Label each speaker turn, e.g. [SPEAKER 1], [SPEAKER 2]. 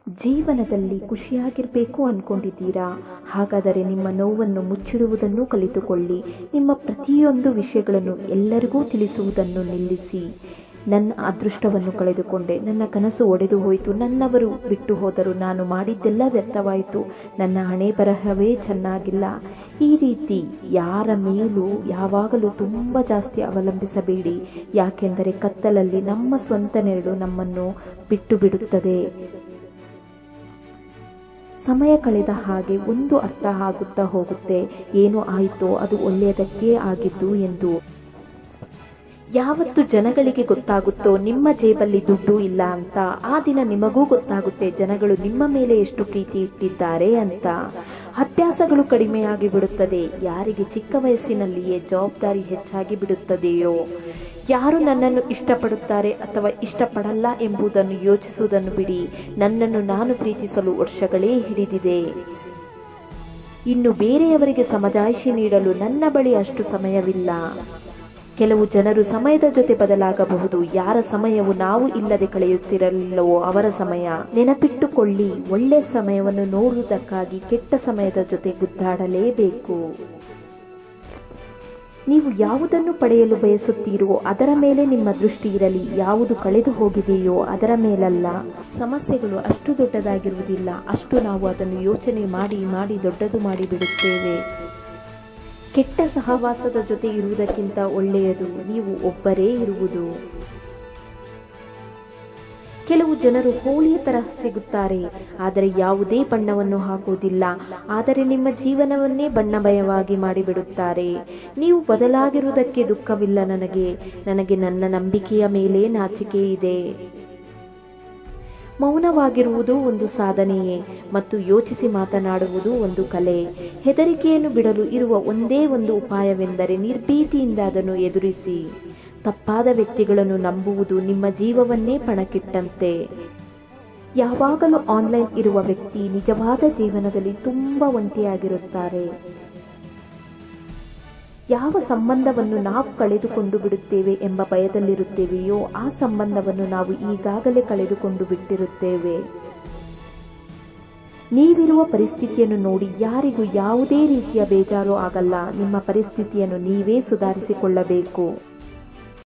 [SPEAKER 1] ಜೀವನದಲ್ಲಿ ಖುಷಿಯಾಗಿರಬೇಕು ಅನ್ಕೊಂಡಿದ್ದೀರಾ ಹಾಗಾದರೆ ನಿಮ್ಮ ನೋವನ್ನು ಮುಚ್ಚಿಡುವುದನ್ನು ಕಲಿತುಕೊಳ್ಳಿ ನಿಮ್ಮ ಪ್ರತಿಯೊಂದು ವಿಷಯಗಳನ್ನು ಎಲ್ಲರಿಗೂ ತಿಳಿಸುವುದನ್ನು ನಿಲ್ಲಿಸಿ ನನ್ನ ಅದೃಷ್ಟವನ್ನು ಕಳೆದುಕೊಂಡೆ ನನ್ನ ಕನಸು ಒಡೆದು ಹೋಯಿತು ನನ್ನವರು ಬಿಟ್ಟು ಹೋದರು ನಾನು ಮಾಡಿದ್ದೆಲ್ಲ ವ್ಯರ್ಥವಾಯಿತು ನನ್ನ ಹಣೆ ಬರಹವೇ ಚೆನ್ನಾಗಿಲ್ಲ ಈ ರೀತಿ ಯಾರ ಮೇಲೂ ಯಾವಾಗಲೂ ತುಂಬ ಜಾಸ್ತಿ ಅವಲಂಬಿಸಬೇಡಿ ಯಾಕೆಂದರೆ ಕತ್ತಲಲ್ಲಿ ನಮ್ಮ ಸ್ವಂತ ನೆರಳು ನಮ್ಮನ್ನು ಬಿಟ್ಟು ಬಿಡುತ್ತದೆ ಸಮಯ ಕಳೆದ ಹಾಗೆ ಒಂದು ಅರ್ಥ ಆಗುತ್ತಾ ಹೋಗುತ್ತೆ ಏನು ಆಯಿತೋ ಅದು ಒಳ್ಳೆಯದಕ್ಕೆ ಆಗಿದ್ದು ಎಂದು ಯಾವತ್ತು ಜನಗಳಿಗೆ ಗೊತ್ತಾಗುತ್ತೋ ನಿಮ್ಮ ಜೇಬಲ್ಲಿ ದುಡ್ಡು ಇಲ್ಲ ಅಂತ ಆ ದಿನ ನಿಮಗೂ ಗೊತ್ತಾಗುತ್ತೆ ಜನಗಳು ನಿಮ್ಮ ಮೇಲೆ ಎಷ್ಟು ಪ್ರೀತಿ ಇಟ್ಟಿದ್ದಾರೆ ಅಂತ ಅಭ್ಯಾಸಗಳು ಕಡಿಮೆಯಾಗಿ ಬಿಡುತ್ತದೆ ಯಾರಿಗೆ ಚಿಕ್ಕ ವಯಸ್ಸಿನಲ್ಲಿಯೇ ಜವಾಬ್ದಾರಿ ಹೆಚ್ಚಾಗಿ ಬಿಡುತ್ತದೆಯೋ ಯಾರು ನನ್ನನ್ನು ಇಷ್ಟಪಡುತ್ತಾರೆ ಅಥವಾ ಇಷ್ಟಪಡಲ್ಲ ಎಂಬುದನ್ನು ಯೋಚಿಸುವುದನ್ನು ಬಿಡಿ ನನ್ನನ್ನು ನಾನು ಪ್ರೀತಿಸಲು ವರ್ಷಗಳೇ ಹಿಡಿದಿದೆ ಇನ್ನು ಬೇರೆಯವರಿಗೆ ಸಮಜಾಯಿಷಿ ನೀಡಲು ನನ್ನ ಬಳಿ ಅಷ್ಟು ಸಮಯವಿಲ್ಲ ಕೆಲವು ಜನರು ಸಮಯದ ಜೊತೆ ಬದಲಾಗಬಹುದು ಯಾರ ಸಮಯವು ನಾವು ಇಲ್ಲದೆ ಕಳೆಯುತ್ತಿರಲಿಲ್ಲವೋ ಅವರ ಸಮಯ ನೆನಪಿಟ್ಟುಕೊಳ್ಳಿ ಒಳ್ಳೆ ಸಮಯವನ್ನು ನೋಡುವುದಕ್ಕಾಗಿ ಕೆಟ್ಟ ಸಮಯದ ಜೊತೆ ಗುದ್ದಾಡಲೇಬೇಕು ನೀವು ಯಾವುದನ್ನು ಪಡೆಯಲು ಬಯಸುತ್ತೀರೋ ಅದರ ಮೇಲೆ ನಿಮ್ಮ ದೃಷ್ಟಿ ಇರಲಿ ಯಾವುದು ಕಳೆದು ಹೋಗಿದೆಯೋ ಅದರ ಮೇಲಲ್ಲ ಸಮಸ್ಯೆಗಳು ಅಷ್ಟು ದೊಡ್ಡದಾಗಿರುವುದಿಲ್ಲ ಅಷ್ಟು ನಾವು ಅದನ್ನು ಯೋಚನೆ ಮಾಡಿ ಮಾಡಿ ದೊಡ್ಡದು ಮಾಡಿ ಬಿಡುತ್ತೇವೆ ಕೆಟ್ಟ ಸಹವಾಸದ ಜೊತೆ ಇರುವುದಕ್ಕಿಂತ ಒಳ್ಳೆಯದು ನೀವು ಒಬ್ಬರೇ ಇರುವುದು ಕೆಲವು ಜನರು ಹೋಳಿಯ ತರಹ ಸಿಗುತ್ತಾರೆ ಆದರೆ ಯಾವುದೇ ಬಣ್ಣವನ್ನು ಹಾಕುವುದಿಲ್ಲ ಆದರೆ ನಿಮ್ಮ ಜೀವನವನ್ನೇ ಬಣ್ಣಮಯವಾಗಿ ಮಾಡಿಬಿಡುತ್ತಾರೆ ನೀವು ಬದಲಾಗಿರುವುದಕ್ಕೆ ದುಃಖವಿಲ್ಲ ನನಗೆ ನನಗೆ ನನ್ನ ನಂಬಿಕೆಯ ಮೇಲೆ ನಾಚಿಕೆ ಇದೆ ಮೌನವಾಗಿರುವುದು ಒಂದು ಸಾಧನೆಯೇ ಮತ್ತು ಯೋಚಿಸಿ ಮಾತನಾಡುವುದು ಒಂದು ಕಲೆ ಹೆದರಿಕೆಯನ್ನು ಬಿಡಲು ಇರುವ ಒಂದೇ ಒಂದು ಉಪಾಯವೆಂದರೆ ನಿರ್ಭೀತಿಯಿಂದ ಅದನ್ನು ಎದುರಿಸಿ ತಪ್ಪಾದ ವ್ಯಕ್ತಿಗಳನ್ನು ನಂಬುವುದು ನಿಮ್ಮ ಜೀವವನ್ನೇ ಪಣಕ್ಕಿಟ್ಟಂತೆ ಯಾವಾಗಲೂ ಆನ್ಲೈನ್ ಇರುವ ವ್ಯಕ್ತಿ ನಿಜವಾದ ಜೀವನದಲ್ಲಿ ತುಂಬಾ ಒಂಟಿಯಾಗಿರುತ್ತಾರೆ ಯಾವ ಸಂಬಂಧವನ್ನು ನಾವು ಕಳೆದುಕೊಂಡು ಬಿಡುತ್ತೇವೆ ಎಂಬ ಭಯದಲ್ಲಿರುತ್ತೇವೆಯೋ ಆ ಸಂಬಂಧವನ್ನು ನಾವು ಈಗಾಗಲೇ ಕಳೆದುಕೊಂಡು ಬಿಟ್ಟಿರುತ್ತೇವೆ ನೀವಿರುವ ಪರಿಸ್ಥಿತಿಯನ್ನು ನೋಡಿ ಯಾರಿಗೂ ಯಾವುದೇ ರೀತಿಯ ಬೇಜಾರು ಆಗಲ್ಲ ನಿಮ್ಮ ಪರಿಸ್ಥಿತಿಯನ್ನು ನೀವೇ ಸುಧಾರಿಸಿಕೊಳ್ಳಬೇಕು